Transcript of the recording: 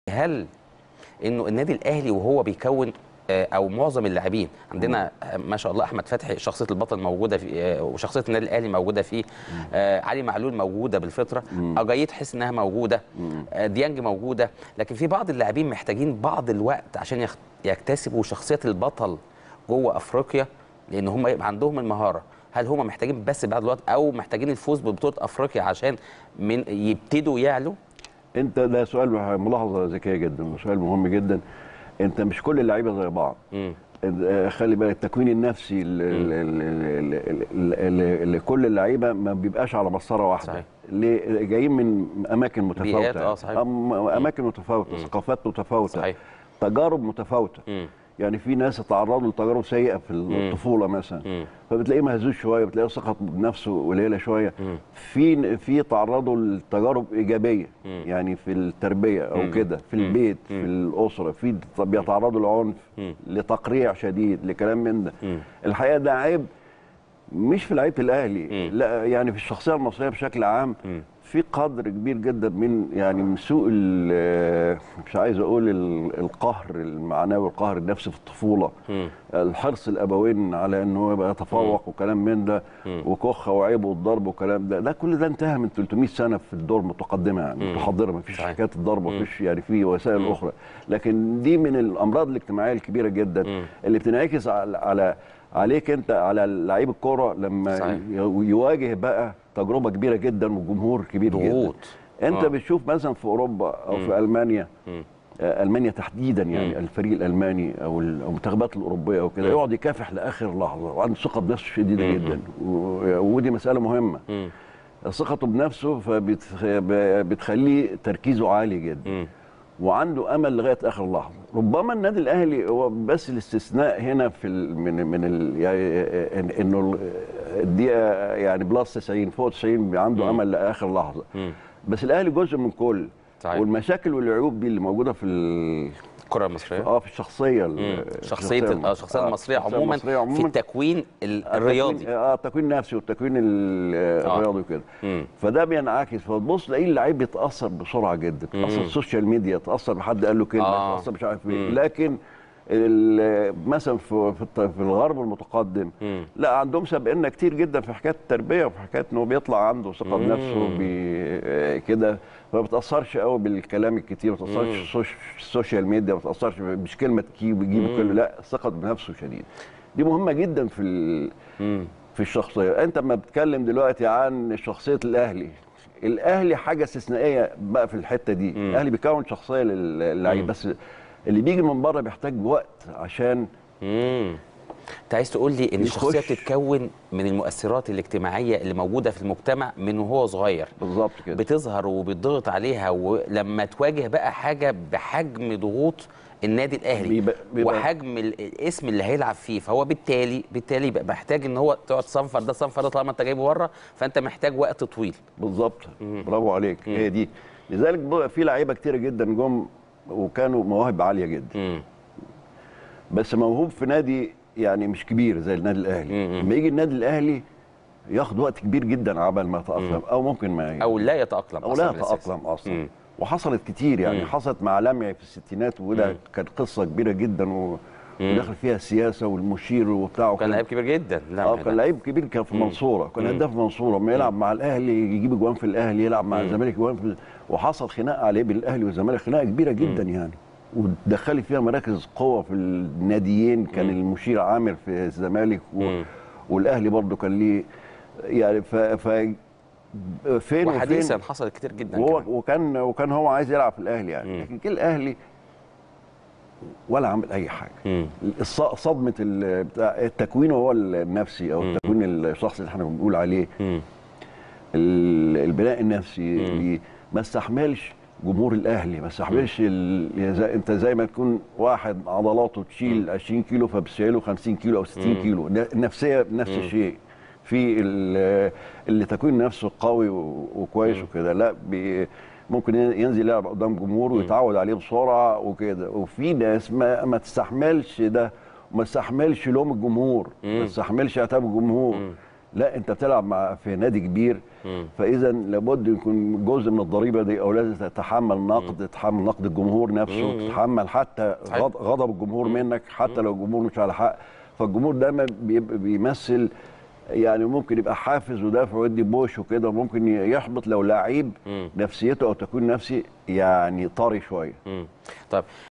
هل انه النادي الاهلي وهو بيكون آه، او معظم اللاعبين عندنا آه، ما شاء الله احمد فتحي شخصيه البطل موجوده في آه، وشخصيه النادي الاهلي موجوده فيه آه، علي معلول موجوده بالفطره اجاي تحس انها موجوده آه، ديانج موجوده لكن في بعض اللاعبين محتاجين بعض الوقت عشان يخ- يكتسبوا شخصيه البطل جوه افريقيا لان هم يبقى عندهم المهاره هل هم محتاجين بس بعد الوقت او محتاجين الفوز ببطوله افريقيا عشان من يبتدوا يعلوا انت ده سؤال ملاحظه ذكيه جدا وسؤال مهم جدا انت مش كل اللعيبه زي بعض مم. آه، خلي بالك التكوين النفسي ل- ل- ل- ل- ل- لكل اللعيبه ما بيبقاش على مسطره واحده صحيح. ليه؟ جايين من اماكن متفاوته بيئات، آه، صحيح. أم اماكن متفاوته ثقافات متفاوته صحيح. تجارب متفاوته مم. يعني في ناس تعرضوا لتجارب سيئه في الطفوله مثلا مم. فبتلاقيه مهزوز شويه بتلاقيه ثقته بنفسه قليله شويه في في تعرضوا لتجارب ايجابيه يعني في التربيه او كده في البيت في الاسره في بيتعرضوا لعنف لتقريع شديد لكلام من ده الحقيقه ده عيب مش في لعيبه الاهلي لا يعني في الشخصيه المصريه بشكل عام في قدر كبير جدا من يعني من سوء ال- مش عايز اقول ال- القهر المعنوي والقهر النفسي في الطفوله الحرص الابوين على ان هو يبقى يتفوق وكلام من ده وكخه وعيب والضرب وكلام ده ده كل ده انتهى من 300 سنه في الدور متقدمه يعني متحضره ما فيش صحيح. حكايه الضرب ما فيش يعني في وسائل اخرى لكن دي من الامراض الاجتماعيه الكبيره جدا اللي بتنعكس على على عليك انت على لعيب الكوره لما صحيح. ي- يواجه بقى تجربه كبيره جدا وجمهور كبير ضغوط. جدا انت آه. بتشوف مثلا في اوروبا او في المانيا آه، المانيا تحديدا يعني الفريق الالماني او ال- أو المنتخبات الاوروبيه او كده يقعد يكافح لاخر لحظه وعنده ثقه بنفسه شديده جدا و- ودي مساله مهمه ثقته بنفسه فبتخليه تركيزه عالي جدا وعنده امل لغايه اخر لحظه ربما النادي الاهلي هو بس الاستثناء هنا في ال من من ال يعني إن- انه ال- الدقيقه يعني بلس 90 فوق 90 عنده امل لاخر لحظه بس الاهلي جزء من كل صحيح. والمشاكل والعيوب دي اللي موجوده في ال- الكره المصريه اه في الشخصيه ال- شخصيه ال- آه، الشخصيه آه، المصريه الشخصية عموما المصرية في التكوين ال- الرياضي اه التكوين النفسي والتكوين ال- الرياضي وكده مم. فده بينعكس فتبص تلاقي اللعيب بيتاثر بسرعه جدا تاثر السوشيال ميديا تاثر بحد قال له كلمه آه. تاثر مش عارف ايه لكن ال- مثلا في في الت- في الغرب المتقدم لا عندهم سابقنا كتير جدا في حكايه التربيه وفي حكايه انه بيطلع عنده ثقه بنفسه بي- آه، كده فما بتاثرش قوي بالكلام الكتير ما بتاثرش السوش- السوشيال ميديا ما بتاثرش مش كلمه تجيب يجيب كلمه لا الثقه بنفسه شديد دي مهمه جدا في ال... في الشخصيه انت لما بتتكلم دلوقتي عن شخصيه الاهلي الاهلي حاجه استثنائيه بقى في الحته دي الاهلي بيكون شخصيه للعيب بس اللي بيجي من بره بيحتاج وقت عشان امم انت عايز تقول لي ان الشخصيه يخش. بتتكون من المؤثرات الاجتماعيه اللي موجوده في المجتمع من وهو صغير بالظبط كده بتظهر وبتضغط عليها ولما تواجه بقى حاجه بحجم ضغوط النادي الاهلي بيبقى- بيبقى- وحجم ال- الاسم اللي هيلعب فيه فهو بالتالي بالتالي يبقى محتاج ان هو تقعد تصنفر ده صنفر ده طالما انت جايبه بره فانت محتاج وقت طويل بالظبط برافو عليك هي دي لذلك بقى في لعيبه كتيره جدا جم وكانوا مواهب عاليه جدا مم. بس موهوب في نادي يعني مش كبير زي النادي الاهلي لما يجي النادي الاهلي ياخد وقت كبير جدا عبال ما يتاقلم او ممكن ما او لا يتاقلم او أصلاً لا من الأساس. يتاقلم اصلا مم. وحصلت كتير يعني مم. حصلت مع لمعي في الستينات وده كانت قصه كبيره جدا و... ودخل فيها السياسه والمشير وبتاع كان لعيب كبير جدا لا اه كان لعيب كبير كان في المنصوره كان هداف المنصوره لما يلعب مع الاهلي يجيب اجوان في الاهلي يلعب مع الزمالك اجوان في وحصل خناقه عليه بين الاهلي والزمالك خناقه كبيره جدا يعني ودخلت فيها مراكز قوه في الناديين كان المشير عامر في الزمالك و... والاهلي برضه كان ليه يعني ف, ف... فين وحديثا وفين حصلت كتير جدا وهو كمان. وكان وكان هو عايز يلعب في الاهلي يعني لكن جه الاهلي ولا عمل اي حاجه مم. الص- صدمه ال- بتاع التكوين هو النفسي او التكوين الشخصي اللي احنا بنقول عليه مم. ال- البناء النفسي اللي ما استحملش جمهور الاهلي ما استحملش ال- زي انت زي ما تكون واحد عضلاته تشيل 20 كيلو فبتشيله 50 كيلو او 60 كيلو ن- النفسيه نفس الشيء في ال- اللي تكوين نفسه قوي و- وكويس وكده لا بي ممكن ينزل يلعب قدام جمهور ويتعود عليه بسرعه وكده وفي ناس ما, ما تستحملش ده وما تستحملش لوم الجمهور ما تستحملش عتاب الجمهور لا انت بتلعب مع في نادي كبير فاذا لابد يكون جزء من الضريبه دي او لازم تتحمل نقد تتحمل نقد الجمهور نفسه تتحمل حتى صحيح. غض- غضب الجمهور منك حتى لو الجمهور مش على حق فالجمهور دايما بيبقى بيمثل يعني ممكن يبقى حافز ودافع ويدي بوش وكده وممكن يحبط لو لعيب نفسيته او تكوين نفسي يعني طري شويه مم. طيب